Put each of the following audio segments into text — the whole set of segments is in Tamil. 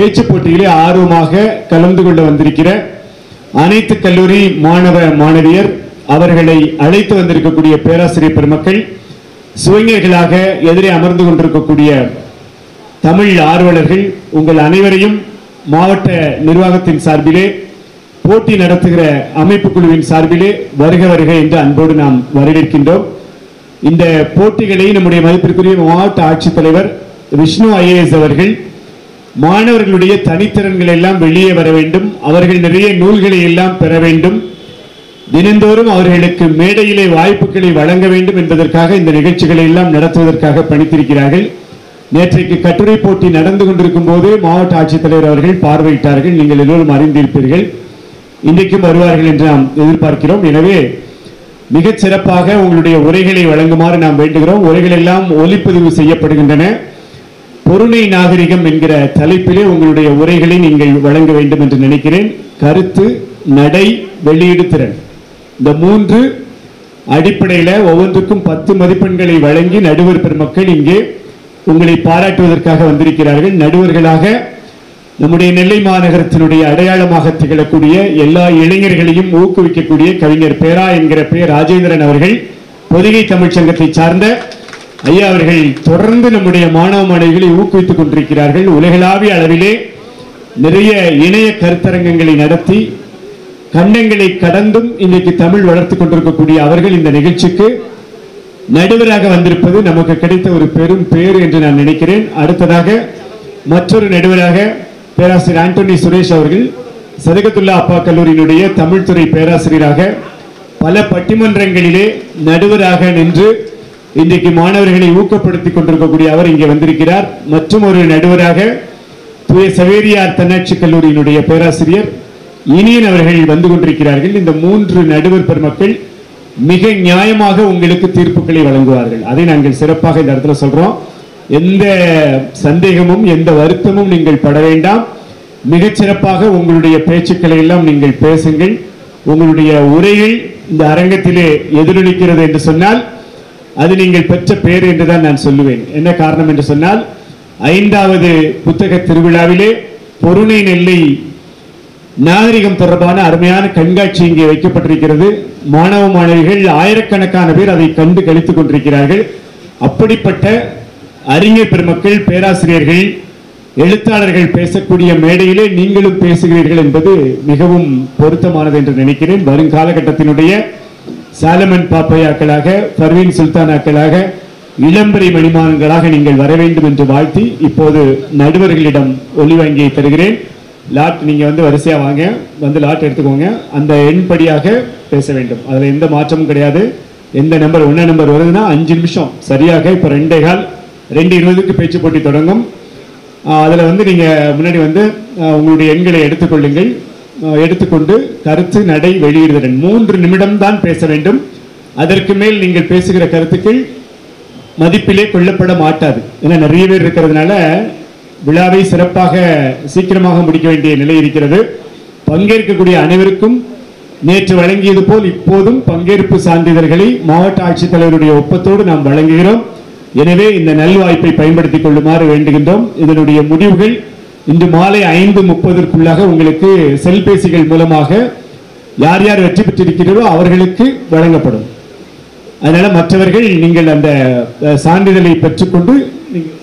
பேச்சு போட்டியிலே ஆர்வமாக கலந்து கொள்ள வந்திருக்கிற அனைத்து கல்லூரி மாணவ மாணவியர் அவர்களை அழைத்து வந்திருக்கக்கூடிய பேராசிரியர் பெருமக்கள் சுவைஞர்களாக எதிரே அமர்ந்து கொண்டிருக்கக்கூடிய தமிழ் ஆர்வலர்கள் உங்கள் அனைவரையும் மாவட்ட நிர்வாகத்தின் சார்பிலே போட்டி நடத்துகிற அமைப்பு குழுவின் சார்பிலே வருக வருக என்று அன்போடு நாம் வரவேற்கின்றோம் இந்த போட்டிகளை நம்முடைய மதிப்பிற்குரிய மாவட்ட ஆட்சித்தலைவர் விஷ்ணு ஐஏஎஸ் அவர்கள் மாணவர்களுடைய தனித்திறன்கள் எல்லாம் வெளியே வர வேண்டும் அவர்கள் நிறைய நூல்களை எல்லாம் பெற வேண்டும் தினந்தோறும் அவர்களுக்கு மேடையிலே வாய்ப்புகளை வழங்க வேண்டும் என்பதற்காக இந்த நிகழ்ச்சிகளை எல்லாம் நடத்துவதற்காக பணித்திருக்கிறார்கள் நேற்றைக்கு கட்டுரை போட்டி நடந்து கொண்டிருக்கும் போது மாவட்ட ஆட்சித்தலைவர் அவர்கள் பார்வையிட்டார்கள் நீங்கள் எல்லோரும் அறிந்திருப்பீர்கள் இன்றைக்கும் வருவார்கள் என்று நாம் எதிர்பார்க்கிறோம் எனவே மிகச் சிறப்பாக உங்களுடைய உரைகளை வழங்குமாறு நாம் வேண்டுகிறோம் உரைகள் எல்லாம் ஒலிப்பதிவு செய்யப்படுகின்றன பொருணை நாகரிகம் என்கிற தலைப்பிலே உங்களுடைய உரைகளை நீங்கள் வழங்க வேண்டும் என்று நினைக்கிறேன் கருத்து நடை வெளியீடு திறன் இந்த மூன்று அடிப்படையில் ஒவ்வொன்றுக்கும் பத்து மதிப்பெண்களை வழங்கி நடுவர் பெருமக்கள் இங்கே உங்களை பாராட்டுவதற்காக வந்திருக்கிறார்கள் நடுவர்களாக நம்முடைய நெல்லை மாநகரத்தினுடைய அடையாளமாக திகழக்கூடிய எல்லா இளைஞர்களையும் ஊக்குவிக்கக்கூடிய கவிஞர் பேரா என்கிற பேர் ராஜேந்திரன் அவர்கள் பொதிகை தமிழ்ச் சங்கத்தை சார்ந்த ஐயா அவர்கள் தொடர்ந்து நம்முடைய மாணவ மாணவிகளை ஊக்குவித்துக் கொண்டிருக்கிறார்கள் உலகளாவிய அளவிலே நிறைய இணைய கருத்தரங்கங்களை நடத்தி கண்டங்களை கடந்தும் இன்றைக்கு தமிழ் வளர்த்துக் கொண்டிருக்கக்கூடிய அவர்கள் இந்த நிகழ்ச்சிக்கு நடுவராக வந்திருப்பது நமக்கு கிடைத்த ஒரு பெரும் பேர் என்று நான் நினைக்கிறேன் அடுத்ததாக மற்றொரு நடுவராக பேராசிரியர் ஆண்டோனி சுரேஷ் அவர்கள் சதகத்துல்லா அப்பா கல்லூரியினுடைய தமிழ்துறை பேராசிரியராக பல பட்டிமன்றங்களிலே நடுவராக நின்று இன்றைக்கு மாணவர்களை ஊக்கப்படுத்திக் கொண்டிருக்கக்கூடிய அவர் இங்கே வந்திருக்கிறார் மற்றும் ஒரு நடுவராக தூய சவேரியார் தன்னாட்சி கல்லூரியினுடைய பேராசிரியர் இனியன் அவர்கள் வந்து கொண்டிருக்கிறார்கள் இந்த மூன்று நடுவர் பெருமக்கள் மிக நியாயமாக உங்களுக்கு தீர்ப்புகளை வழங்குவார்கள் அதை நாங்கள் சிறப்பாக இந்த இடத்துல சொல்றோம் எந்த சந்தேகமும் எந்த வருத்தமும் நீங்கள் பட வேண்டாம் மிகச் சிறப்பாக உங்களுடைய பேச்சுக்களை எல்லாம் நீங்கள் பேசுங்கள் உங்களுடைய உரைகள் இந்த அரங்கத்திலே எதிரொலிக்கிறது என்று சொன்னால் அது நீங்கள் பெற்ற பேர் என்றுதான் நான் சொல்லுவேன் என்ன காரணம் என்று சொன்னால் ஐந்தாவது புத்தக திருவிழாவிலே பொருணை நெல்லை நாகரிகம் தொடர்பான அருமையான கண்காட்சி இங்கே வைக்கப்பட்டிருக்கிறது மாணவ மாணவிகள் ஆயிரக்கணக்கான பேர் அதை கண்டு கழித்துக் கொண்டிருக்கிறார்கள் அப்படிப்பட்ட அறிஞர் பெருமக்கள் பேராசிரியர்கள் எழுத்தாளர்கள் பேசக்கூடிய மேடையிலே நீங்களும் பேசுகிறீர்கள் என்பது மிகவும் பொருத்தமானது என்று நினைக்கிறேன் வரும் காலகட்டத்தினுடைய சாலமன் பாப்பையாக்களாக பர்வீன் சுல்தானாக்களாக இளம்பரி மணிமான்களாக நீங்கள் வர வேண்டும் என்று வாழ்த்தி இப்போது நடுவர்களிடம் ஒலி வாங்கியை தருகிறேன் லாட் நீங்க வந்து வரிசையா வாங்க வந்து லாட் எடுத்துக்கோங்க அந்த எண்படியாக பேச வேண்டும் அதுல எந்த மாற்றமும் கிடையாது எந்த நம்பர் ஒன்ன நம்பர் வருதுன்னா அஞ்சு நிமிஷம் சரியாக இப்போ ரெண்டே கால் ரெண்டு இருபதுக்கு பேச்சு போட்டி தொடங்கும் ஆஹ் அதுல வந்து நீங்க முன்னாடி வந்து ஆஹ் உங்களுடைய எண்களை எடுத்துக்கொள்ளுங்கள் ஆஹ் எடுத்துக்கொண்டு கருத்து நடை வெளியிடுதல் மூன்று நிமிடம் தான் பேச வேண்டும் அதற்கு மேல் நீங்கள் பேசுகிற கருத்துக்கள் மதிப்பிலே கொள்ளப்பட மாட்டாது ஏன்னா நிறைய பேர் இருக்கிறதுனால விழாவை சிறப்பாக சீக்கிரமாக முடிக்க வேண்டிய நிலை இருக்கிறது பங்கேற்கக்கூடிய அனைவருக்கும் நேற்று வழங்கியது போல் இப்போதும் பங்கேற்பு சான்றிதழ்களை மாவட்ட ஆட்சித்தலைவருடைய ஒப்பத்தோடு நாம் வழங்குகிறோம் எனவே இந்த நல்வாய்ப்பை பயன்படுத்திக் கொள்ளுமாறு வேண்டுகின்றோம் இதனுடைய முடிவுகள் இன்று மாலை ஐந்து முப்பதற்குள்ளாக உங்களுக்கு செல்பேசிகள் மூலமாக யார் யார் வெற்றி பெற்றிருக்கிறீர்களோ அவர்களுக்கு வழங்கப்படும் அதனால மற்றவர்கள் நீங்கள் அந்த அஹ், சான்றிதழை பெற்றுக்கொண்டு நீங்கள்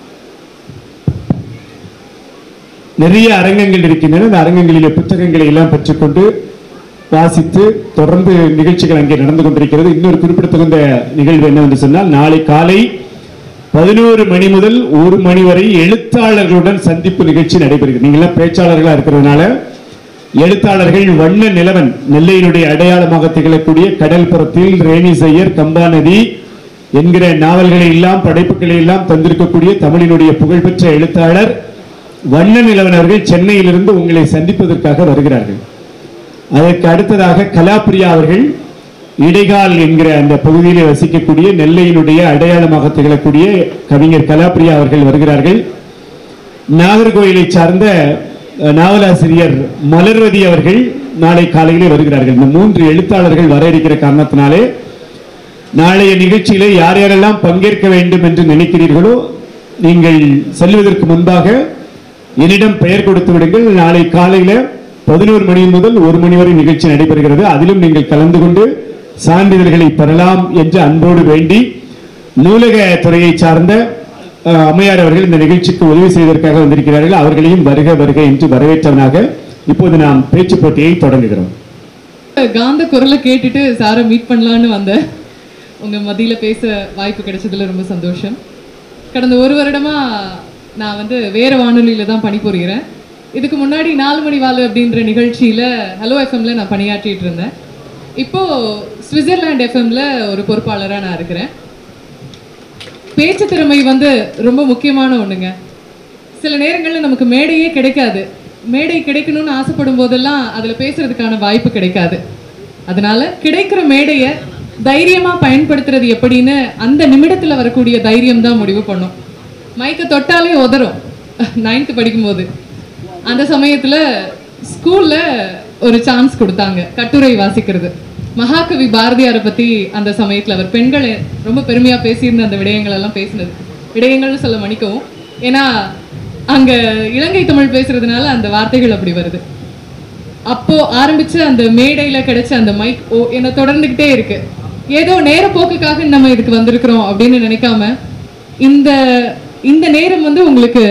நிறைய அரங்கங்கள் இருக்கின்றன அந்த அரங்கங்களிலே புத்தகங்களை எல்லாம் பெற்றுக்கொண்டு வாசித்து தொடர்ந்து நிகழ்ச்சிகள் அங்கே நடந்து கொண்டிருக்கிறது இன்னொரு குறிப்பிடத்தகுந்த நிகழ்வு என்னவென்று சொன்னால் நாளை காலை பதினோரு மணி முதல் ஒரு மணி வரை எழுத்தாளர்களுடன் சந்திப்பு நிகழ்ச்சி நடைபெறுகிறது நீங்களாம் பேச்சாளர்களா இருக்கிறதுனால எழுத்தாளர்கள் வண்ண நிலவன் நெல்லையினுடைய அடையாளமாக திகழக்கூடிய கடல்புறத்தில் ரேணி செய்யர் கம்பாநதி என்கிற நாவல்களை எல்லாம் படைப்புகளை எல்லாம் தந்திருக்கக்கூடிய தமிழினுடைய புகழ்பெற்ற எழுத்தாளர் வண்ண நிலவன் அவர்கள் சென்னையிலிருந்து உங்களை சந்திப்பதற்காக வருகிறார்கள் அதற்கு அடுத்ததாக கலாப்பிரியா அவர்கள் இடைகால் என்கிற அந்த பகுதியிலே வசிக்கக்கூடிய நெல்லையினுடைய அடையாளமாக திகழக்கூடிய கவிஞர் கலாப்பிரியா அவர்கள் வருகிறார்கள் நாகர்கோயிலை சார்ந்த அஹ், நாவலாசிரியர் மலர்வதி அவர்கள் நாளை காலையிலே வருகிறார்கள் இந்த மூன்று எழுத்தாளர்கள் வர இருக்கிற காரணத்தினாலே நாளைய நிகழ்ச்சியிலே யார் யாரெல்லாம் பங்கேற்க வேண்டும் என்று நினைக்கிறீர்களோ நீங்கள் செல்வதற்கு முன்பாக என்னிடம் பெயர் கொடுத்து விடுங்கள் நாளை காலையில பதினோரு மணி முதல் ஒரு மணி வரை நிகழ்ச்சி நடைபெறுகிறது அதிலும் நீங்கள் கலந்து கொண்டு சான்றிதழ்களை பெறலாம் என்று அன்போடு வேண்டி நூலக துறையை சார்ந்த அஹ், அம்மையார் அவர்கள் இந்த நிகழ்ச்சிக்கு உதவி செய்வதற்காக வந்திருக்கிறார்கள் அவர்களையும் வருக வருக என்று வரவேற்றவனாக இப்போது நாம் பேச்சு போட்டியை தொடங்குகிறோம் காந்த குரலை கேட்டுட்டு சாரை மீட் பண்ணலான்னு வந்தேன் உங்க மத்தியில பேச வாய்ப்பு கிடைச்சதுல ரொம்ப சந்தோஷம் கடந்த ஒரு வருடமா நான் வந்து வேற வானொலியில தான் பணிபுரிகிறேன் இதுக்கு முன்னாடி நாலு மணி வாழு அப்படின்ற நிகழ்ச்சியில ஹலோ எஃப்எம்ல நான் பணியாற்றிட்டு இருந்தேன் இப்போ சுவிட்சர்லாந்து எஃப்எம்ல ஒரு பொறுப்பாளராக நான் இருக்கிறேன் பேச்சு திறமை வந்து ரொம்ப முக்கியமான ஒண்ணுங்க சில நேரங்கள்ல நமக்கு மேடையே கிடைக்காது மேடை கிடைக்கணும்னு ஆசைப்படும் போதெல்லாம் அதுல பேசுறதுக்கான வாய்ப்பு கிடைக்காது அதனால கிடைக்கிற மேடையை தைரியமா பயன்படுத்துறது எப்படின்னு அந்த நிமிடத்துல வரக்கூடிய தைரியம் தான் முடிவு பண்ணும் மைக்க தொட்டாலே உதறும் நைன்த்து படிக்கும்போது அந்த சமயத்துல ஸ்கூல்ல ஒரு சான்ஸ் கொடுத்தாங்க கட்டுரை வாசிக்கிறது மகாகவி பாரதியாரை பத்தி அந்த சமயத்துல அவர் பெண்களை ரொம்ப பெருமையா பேசியிருந்த அந்த விடயங்கள் எல்லாம் பேசினது விடயங்கள்னு சொல்ல மன்னிக்கவும் ஏன்னா அங்க இலங்கை தமிழ் பேசுறதுனால அந்த வார்த்தைகள் அப்படி வருது அப்போ ஆரம்பிச்ச அந்த மேடையில கிடைச்ச அந்த மைக் ஓ என்ன தொடர்ந்துகிட்டே இருக்கு ஏதோ நேர போக்குக்காக நம்ம இதுக்கு வந்திருக்கிறோம் அப்படின்னு நினைக்காம இந்த இந்த நேரம் வந்து உங்களுக்கு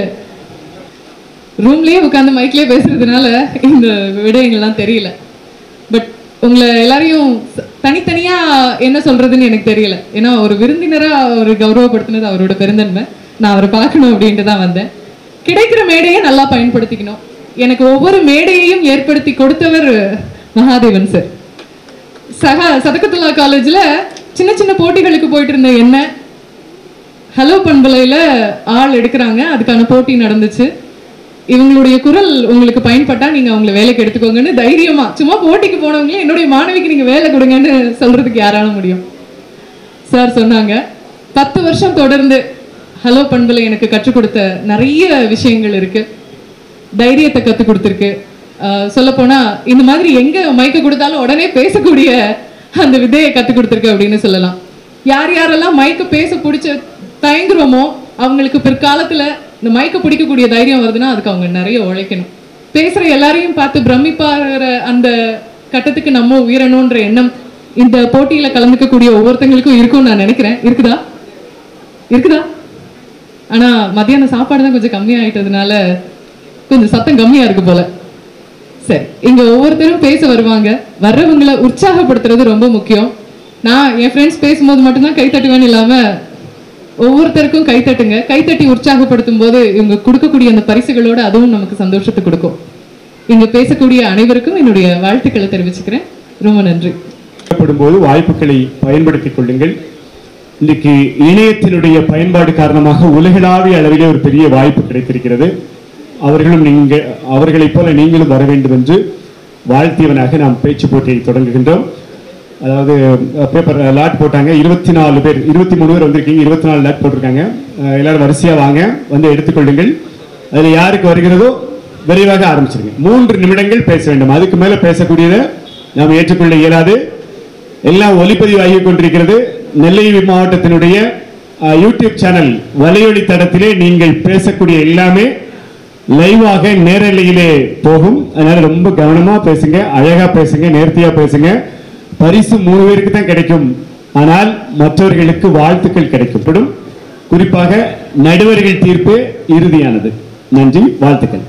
ரூம்லயே உட்காந்து மைக்லயே பேசுறதுனால இந்த விடயங்கள்லாம் தெரியல பட் உங்களை எல்லாரையும் ச- தனித்தனியா என்ன சொல்றதுன்னு எனக்கு தெரியல ஏன்னா ஒரு விருந்தினரா ஒரு கௌரவப்படுத்தினது அவரோட பெருந்தன்மை நான் அவரை பார்க்கணும் அப்படின்ட்டு தான் வந்தேன் கிடைக்கிற மேடையை நல்லா பயன்படுத்திக்கணும் எனக்கு ஒவ்வொரு மேடையையும் ஏற்படுத்தி கொடுத்தவர் மகாதேவன் சார் சக சதகத்துல்லா காலேஜ்ல சின்ன சின்ன போட்டிகளுக்கு போயிட்டு இருந்த என்ன ஹலோ பண்பலையில ஆள் எடுக்கிறாங்க அதுக்கான போட்டி நடந்துச்சு இவங்களுடைய குரல் உங்களுக்கு பயன்பட்டா நீங்க அவங்கள வேலைக்கு எடுத்துக்கோங்கன்னு தைரியமா சும்மா போட்டிக்கு போனவங்களே என்னுடைய மாணவிக்கு நீங்க வேலை கொடுங்கன்னு சொல்றதுக்கு யாரால முடியும் சார் சொன்னாங்க பத்து வருஷம் தொடர்ந்து ஹலோ பண்பலை எனக்கு கற்றுக் கொடுத்த நிறைய விஷயங்கள் இருக்கு தைரியத்தை கற்றுக் கொடுத்துருக்கு சொல்ல போனா இந்த மாதிரி எங்க மைக்க கொடுத்தாலும் உடனே பேசக்கூடிய அந்த விதையை கற்றுக் கொடுத்துருக்கு அப்படின்னு சொல்லலாம் யார் யாரெல்லாம் மைக்க பேச பிடிச்ச தயங்குறோமோ அவங்களுக்கு பிற்காலத்துல இந்த மைக்க பிடிக்கக்கூடிய தைரியம் வருதுன்னா அதுக்கு அவங்க நிறைய உழைக்கணும் பேசுற எல்லாரையும் பார்த்து பிரமிப்பாகிற அந்த கட்டத்துக்கு நம்ம உயரணுன்ற எண்ணம் இந்த போட்டியில கலந்துக்கக்கூடிய ஒவ்வொருத்தங்களுக்கும் இருக்கும்னு நான் நினைக்கிறேன் இருக்குதா இருக்குதா ஆனா மத்தியானம் சாப்பாடு தான் கொஞ்சம் கம்மியாயிட்டதுனால கொஞ்சம் சத்தம் கம்மியா இருக்கு போல சரி இங்க ஒவ்வொருத்தரும் பேச வருவாங்க வர்றவங்களை உற்சாகப்படுத்துறது ரொம்ப முக்கியம் நான் என் ஃப்ரெண்ட்ஸ் பேசும்போது மட்டும்தான் கை தட்டுவேன்னு இல்லாம ஒவ்வொருத்தருக்கும் கை தட்டுங்க கைத்தட்டி உற்சாகப்படுத்தும் போது இவங்க கொடுக்கக்கூடிய அந்த பரிசுகளோட அதுவும் நமக்கு சந்தோஷத்தை கொடுக்கும் இங்க பேசக்கூடிய அனைவருக்கும் என்னுடைய வாழ்த்துக்களை தெரிவிச்சுக்கிறேன் ரொம்ப நன்றி போது வாய்ப்புகளை பயன்படுத்திக் கொள்ளுங்கள் இன்றைக்கு இணையத்தினுடைய பயன்பாடு காரணமாக உலகளாவிய அளவிலே ஒரு பெரிய வாய்ப்பு கிடைத்திருக்கிறது அவர்களும் நீங்க அவர்களைப் போல நீங்களும் வர வேண்டும் என்று வாழ்த்தியவனாக நாம் பேச்சு போட்டியை தொடங்குகின்றோம் அதாவது பேப்பர் லாட் போட்டாங்க இருபத்தி நாலு பேர் இருபத்தி மூணு பேர் வந்திருக்கீங்க இருபத்தி நாலு லாட் போட்டிருக்காங்க அஹ், எல்லாரும் வரிசையா வாங்க வந்து எடுத்துக்கொள்ளுங்கள் அதில் யாருக்கு வருகிறதோ விரைவாக ஆரம்பிச்சிருங்க மூன்று நிமிடங்கள் பேச வேண்டும் அதுக்கு மேல பேசக்கூடியதை நாம் ஏற்றுக்கொள்ள இயலாது எல்லாம் ஒலிப்பதிவாகி கொண்டிருக்கிறது நெல்லை மாவட்டத்தினுடைய அஹ், யூடியூப் சேனல் வலையொலி தடத்திலே நீங்கள் பேசக்கூடிய எல்லாமே லைவாக நேரலையிலே போகும் அதனால ரொம்ப கவனமா பேசுங்க அழகா பேசுங்க நேர்த்தியா பேசுங்க பரிசு மூணு பேருக்கு தான் கிடைக்கும் ஆனால் மற்றவர்களுக்கு வாழ்த்துக்கள் கிடைக்கப்படும் குறிப்பாக நடுவர்கள் தீர்ப்பு இறுதியானது நன்றி வாழ்த்துக்கள்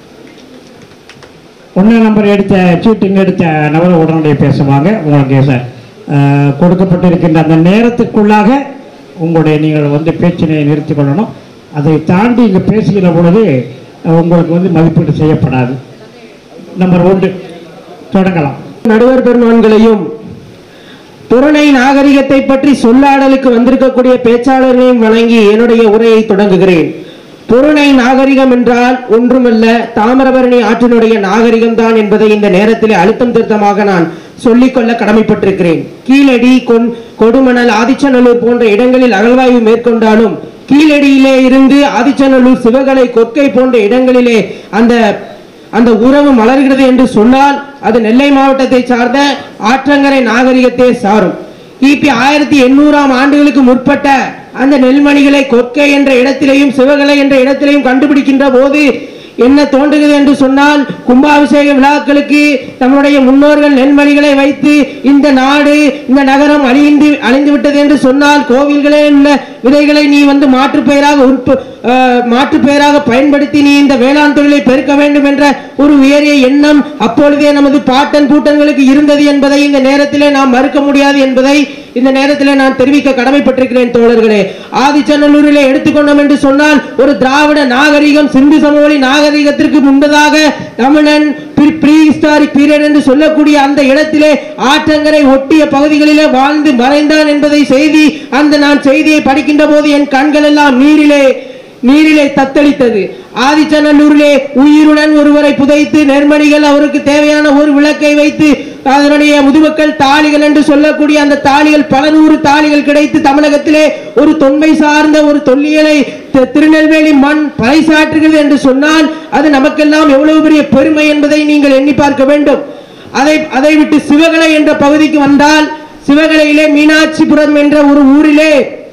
ஒன்று நம்பர் எடுத்த சீட்டிங் எடுத்த நபர் உடனடியாக பேசுவாங்க உங்களுக்கு சார் அஹ், கொடுக்கப்பட்டிருக்கின்ற அந்த நேரத்துக்குள்ளாக உங்களுடைய நீங்கள் வந்து பேச்சினை நிறுத்திக் கொள்ளணும் அதை தாண்டி இங்கே பேசுகிற பொழுது அஹ், உங்களுக்கு வந்து மதிப்பீடு செய்யப்படாது நம்பர் ஒன்று தொடங்கலாம் நடுவர் பெருமான்களையும் புறணை நாகரிகத்தை பற்றி சொல்லாடலுக்கு வந்திருக்கக்கூடிய பேச்சாளர்களையும் வணங்கி என்னுடைய உரையை தொடங்குகிறேன் புறணை நாகரிகம் என்றால் ஒன்றுமல்ல தாமிரபரணி ஆற்றினுடைய நாகரிகம் தான் என்பதை இந்த நேரத்தில் அழுத்தம் திருத்தமாக நான் சொல்லிக்கொள்ள கடமைப்பட்டிருக்கிறேன் கீழடி கொன் கொடுமணல் ஆதிச்சநல்லூர் போன்ற இடங்களில் அகழ்வாய்வு மேற்கொண்டாலும் கீழடியிலே இருந்து ஆதிச்சநல்லூர் சிவகலை கொற்கை போன்ற இடங்களிலே அந்த அந்த உறவு மலர்கிறது என்று சொன்னால் அது நெல்லை மாவட்டத்தை சார்ந்த ஆற்றங்கரை நாகரிகத்தை சாரும் கிபி ஆயிரத்தி எண்ணூறாம் ஆண்டுகளுக்கு முற்பட்ட அந்த நெல்மணிகளை கொற்கை என்ற இடத்திலேயும் சிவகலை என்ற இடத்திலேயும் கண்டுபிடிக்கின்ற போது என்ன தோன்றுகிறது என்று சொன்னால் கும்பாபிஷேக விழாக்களுக்கு நம்முடைய முன்னோர்கள் நெல்மணிகளை வைத்து இந்த நாடு இந்த நகரம் அழிந்து அழிந்து விட்டது என்று சொன்னால் கோவில்களே உள்ள விதைகளை நீ வந்து மாற்று பெயராக உற்ப அஹ், மாற்று பெயராக பயன்படுத்தி நீ இந்த வேளாண் தொழிலை பெருக்க வேண்டும் என்ற ஒரு உயரிய எண்ணம் அப்பொழுதே நமது பாட்டன் பூட்டன்களுக்கு இருந்தது என்பதை இந்த நேரத்திலே நாம் மறுக்க முடியாது என்பதை இந்த நேரத்திலே நான் தெரிவிக்க கடமைப்பட்டிருக்கிறேன் தோழர்களே ஆதிச்சநல்லூரிலே எடுத்துக்கொண்டோம் என்று சொன்னால் ஒரு திராவிட நாகரிகம் சிந்து சமவெளி நாகரிகத்திற்கு முன்பதாக தமிழன் ப்ரீ ஹிஸ்டாரிக் பீரியட் என்று சொல்லக்கூடிய அந்த இடத்திலே ஆற்றங்கரை ஒட்டிய பகுதிகளிலே வாழ்ந்து மறைந்தான் என்பதை செய்தி அந்த நான் செய்தியை படிக்கின்ற போது என் கண்கள் எல்லாம் நீரிலே நீரிலே தத்தளித்தது ஆதிச்சநல்லூரிலே உயிருடன் ஒருவரை புதைத்து நெர்மணிகள் அவருக்கு தேவையான ஒரு விளக்கை வைத்து அதனுடைய முதுமக்கள் தாளிகள் என்று சொல்லக்கூடிய அந்த தாளிகள் பல நூறு தாளிகள் கிடைத்து தமிழகத்திலே ஒரு தொன்மை சார்ந்த ஒரு தொல்லியலை தி- திருநெல்வேலி மண் பறைசாற்றுகிறது என்று சொன்னால் அது நமக்கெல்லாம் எவ்வளவு பெரிய பெருமை என்பதை நீங்கள் எண்ணி பார்க்க வேண்டும் அதை அதை விட்டு சிவகலை என்ற பகுதிக்கு வந்தால் சிவகலையிலே மீனாட்சிபுரம் என்ற ஒரு ஊரிலே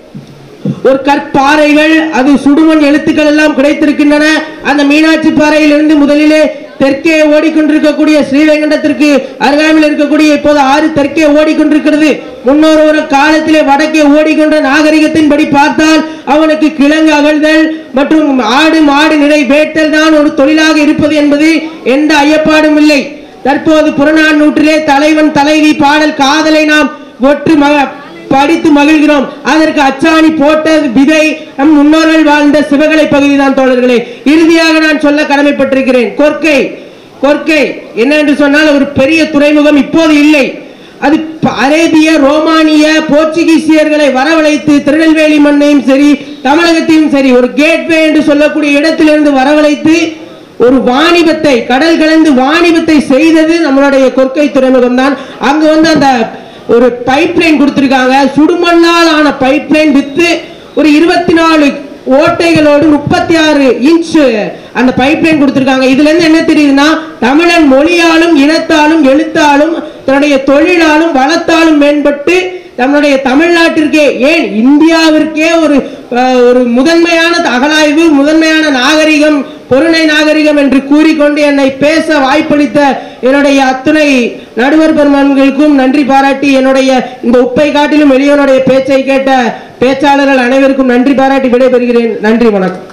ஒரு கற்பாறைகள் அது சுடுமண் எழுத்துக்கள் எல்லாம் கிடைத்திருக்கின்றன அந்த மீனாட்சி பாறையிலிருந்து முதலிலே தெற்கே ஓடிக்கொண்டிருக்கக்கூடிய ஸ்ரீவைகுண்டத்திற்கு அருகாமையில் இருக்கக்கூடிய இப்போது ஆறு தெற்கே ஓடிக்கொண்டிருக்கிறது முன்னோர் ஒரு காலத்திலே வடக்கே ஓடிக்கொண்ட நாகரிகத்தின்படி பார்த்தால் அவனுக்கு கிழங்கு அகழ்தல் மற்றும் ஆடு மாடு நிறை வேட்டல் தான் ஒரு தொழிலாக இருப்பது என்பது எந்த ஐயப்பாடும் இல்லை தற்போது புறநானூற்றிலே தலைவன் தலைவி பாடல் காதலை நாம் ஒற்று மக படித்து மகிழ்கிறோம் அதற்கு அச்சாணி போட்ட விதை நம் முன்னோர்கள் வாழ்ந்த சிவகலை பகுதி தான் தோழர்களே இறுதியாக நான் சொல்ல கடமைப்பட்டிருக்கிறேன் கொர்க்கை கொர்க்கை என்ன என்று சொன்னால் ஒரு பெரிய துறைமுகம் இப்போது இல்லை அது ப- அரேபிய ரோமானிய போர்ச்சுகீசியர்களை வரவழைத்து திருநெல்வேலி மண்ணையும் சரி தமிழகத்தையும் சரி ஒரு கேட்வே என்று சொல்லக்கூடிய இடத்திலிருந்து வரவழைத்து ஒரு வாணிபத்தை கடல் கலந்து வாணிபத்தை செய்தது நம்மளுடைய கொற்கை துறைமுகம் தான் அங்க வந்து அந்த ஒரு பைப்லைன் கொடுத்திருக்காங்க சுடுமண்ணால் ஆன பைப்லைன் வித்து ஒரு இருபத்தி நாலு ஓட்டைகளோடு முப்பத்தி ஆறு இன்ச் அந்த பைப்லைன் கொடுத்திருக்காங்க இதுல இருந்து என்ன தெரியுதுன்னா தமிழன் மொழியாலும் இனத்தாலும் எழுத்தாலும் தன்னுடைய தொழிலாலும் வளத்தாலும் மேம்பட்டு நம்முடைய தமிழ்நாட்டிற்கே ஏன் இந்தியாவிற்கே ஒரு அஹ், ஒரு முதன்மையான அகலாய்வு முதன்மையான நாகரிகம் பொருணை நாகரிகம் என்று கூறிக்கொண்டு என்னை பேச வாய்ப்பளித்த என்னுடைய அத்துணை நடுவர் பெருமன்களுக்கும் நன்றி பாராட்டி என்னுடைய இந்த உப்பை காட்டிலும் எளியவனுடைய பேச்சை கேட்ட பேச்சாளர்கள் அனைவருக்கும் நன்றி பாராட்டி விடைபெறுகிறேன் நன்றி வணக்கம்